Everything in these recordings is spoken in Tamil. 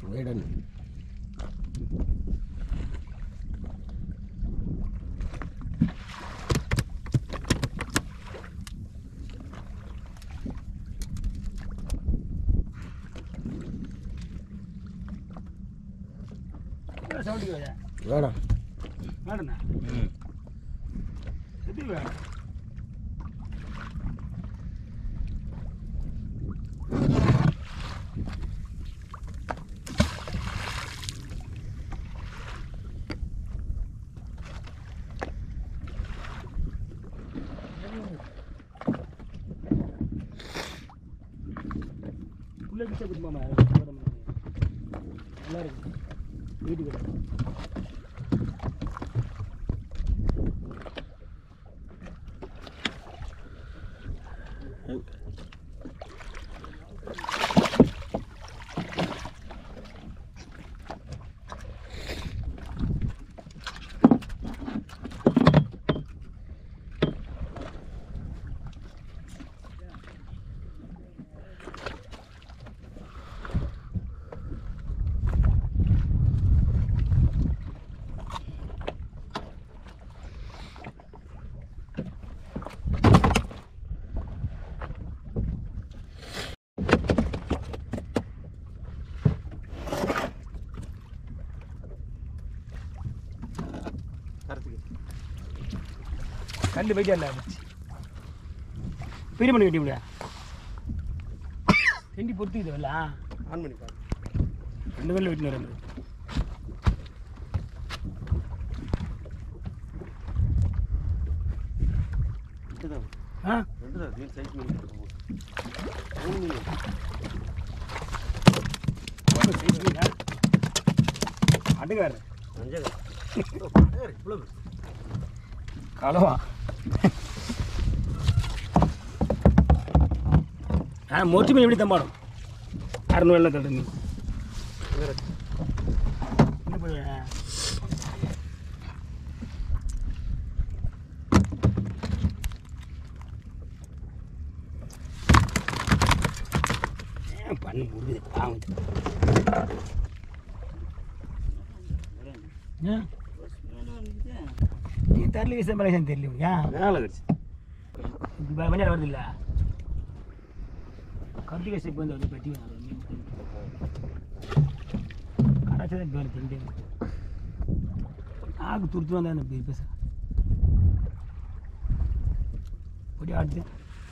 வேடன் சவுண்டு கேட்குதா வேணாம் வேணுண்ணா எப்படி வேணும் உள்ள கிட்ட குடும்பமா நல்லா இருக்கு வீட்டுக்கு கண்டு போயிட்டு இல்லை பெரிய பண்ணி கட்டி விட தெண்டி பொறுத்துக்குது வரல ஆன் பண்ணி பாரு ரெண்டு பேரில் விட்டு வரேன் ரெண்டு தான் ஆ ரெண்டு தான் வீடு சைட் மீன் மூணு மீன் அடுக்காரு அஞ்சா இவ்வளோ கலவா ஆ மொட்டி மீன் எப்படி தம்பாடும் அறநூறு எல்லாம் தட்டு மீன் என்ன போய் ஏன் பண்ணு முடியுது பாவம் ஏன் நீ தரல வீச மலேசியன் தெரியல ஏன் மேலே கடிச்சு இப்போ மஞ்சள் வருது இல்லை கருத்து கேஸ் இப்போ வந்து வந்து பெட்டி கராச்சி தான் பேர் திண்டு ஆக்கு துருத்து வந்தா என்ன பேர் பேச பொடி ஆடுது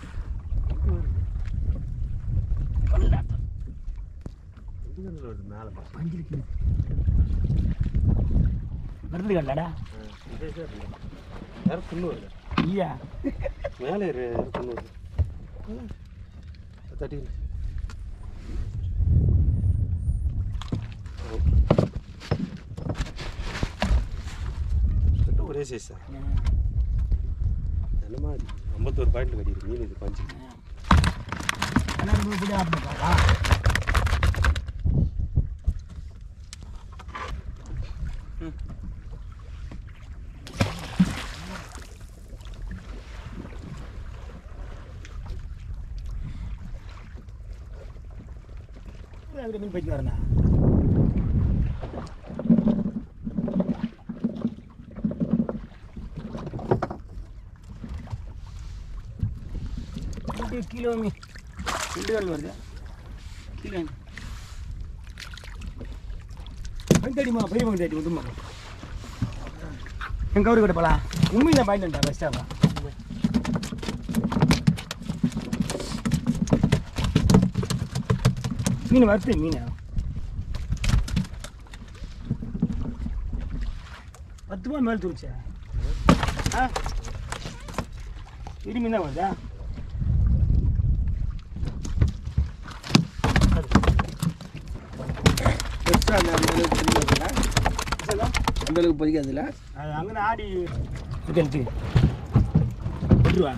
வருது மேலே பா அஞ்சு கிலோ மருந்து கட்டலடா யாரும் கொண்டு வருது ஐயா மேலே இரு யாரும் கொண்டு வருது தட்டி ஒரே சைஸா என்னமா ஐம்பத்தோரு பாயிண்ட் கட்டியிருக்கு மீன் இது பஞ்சு ஆனால் இப்படி ஆடுறா அப்படி மீன் போயிட்டு வரேண்ணா ரெண்டு கிலோ மீன் ரெண்டு கால் வருது கிலோ பந்தடிமா பெரிய பந்தடி விட்டுமா என் கவுரு கிட்ட போலாம் உண்மையில பாயிண்ட் பஸ் ஸ்டாப்பா மீன் வருது மீன் பத்து ரூபா மேலே தூச்சா ஆ இடி மீன் தான் வருதா எக்ஸ்ட்ரா அந்த அளவுக்கு பிடிக்காதுல்ல அந்த அளவுக்கு பிடிக்காதுல்ல அது அங்கே ஆடி எடுத்து விட்டுருவா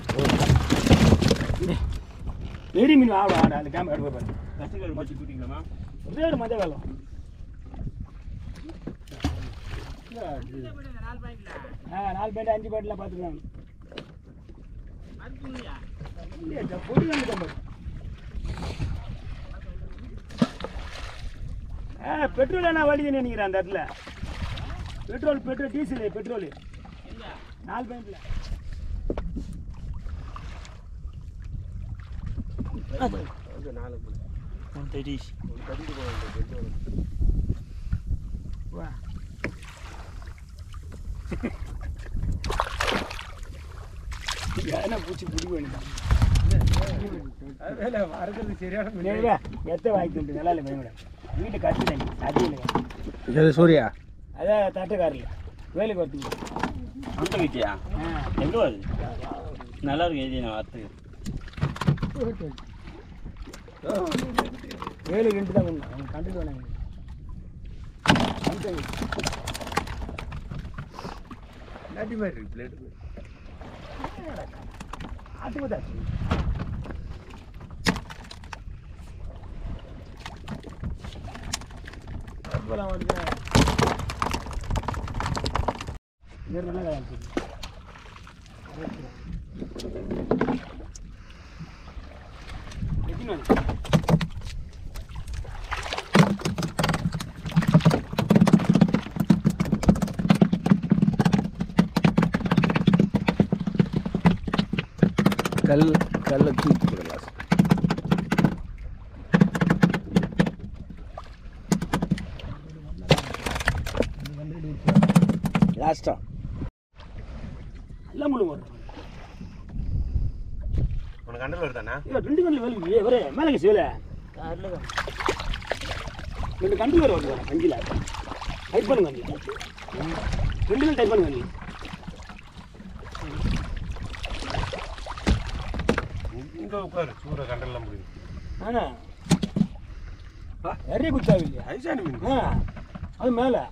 பெரிய மீன் ஆடு ஆடு அந்த கேமரா எடுக்க பாரு கத்திரிக்காய் வச்சு கூட்டிக்கலாமா வேறு மஞ்ச வேலம் ஆ நாலு பேண்ட் அஞ்சு பேண்ட்லாம் பார்த்துக்கலாம் பொடி வந்து ஆ பெட்ரோல் என்ன வழின்னு நினைக்கிறேன் அந்த இடத்துல பெட்ரோல் பெட்ரோல் டீசல் பெட்ரோல் நாலு பாயிண்ட்ல வா என்ன பூச்சி பிடி வேண்டாம் வரது சரியான நேரா எத்த வாங்கிட்டு நல்லா இல்லை பயங்கட வீட்டை கட்டிட்டேன் அது இல்லை இது சூர்யா அதான் தட்டுக்காரில் வேலைக்கு வரத்துக்கு அந்த வீட்டியா ஆ எங்கே வருது நல்லா இருக்கு எழுதி நான் வார்த்தைக்கு வேலை ரெண்டு தான் கொண்டு அவங்க கண்டுட்டு வேணாங்க நாட்டி மாதிரி இருக்கு பிளேட் ஆட்டு போதாச்சு போலாம் வருது நேரம் தான் எத்தனை மணி கல் கல்லை தூக்கி போடலாம் லாஸ்டா எல்லாம் முழு வரும் உனக்கு கண்டல் வருதாண்ணா இல்லை ரெண்டு கண்ணில் வேலை ஏ வரே மேலே சிவல ரெண்டு கண்டு வேறு வருது அஞ்சில் டைப் பண்ணுங்க அஞ்சு ரெண்டு கண்டு டைப் பண்ணுங்க அஞ்சு இங்கே உட்காரு சூற கண்டல்லாம் முடியும் ஆனா நிறைய குச்சாவி இல்லையா ஐசானி மீன் ஆ அது மேலே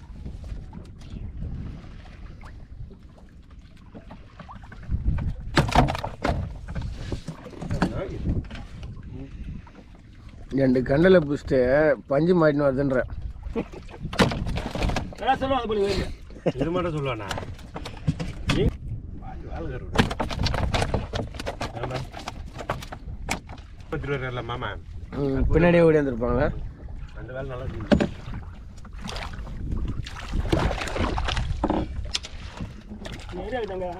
ரெண்டு கண்டலை பிடிச்சிட்டு பஞ்சு மாட்டின்னு வருதுன்ற எல்லாம் சொல்லுவோம் அது போல வேலை இது மட்டும் சொல்லுவாண்ணா முப்பத்தி ரூபா மாமா ம், பின்னாடியே ஓடி வந்திருப்பாங்க அந்த வேலை நல்லா செஞ்சு நிறைய இருக்குதாங்க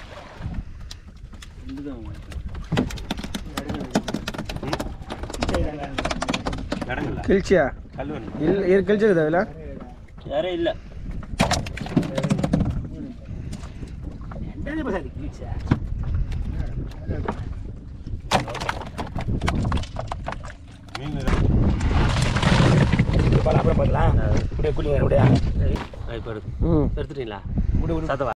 இடங்கள்ல கிழிச்சியா கல் வேணும் இல்லை இது கிழிச்சிருக்குதா அதில் யாரே இல்லை ரெண்டாவது பசாதி கிழிச்சா மீன் அப்புறம் பார்க்கலாம் அப்படியே குடி அப்படியே இப்போ ம் எடுத்துட்டீங்களா விடு விடு சத்தவா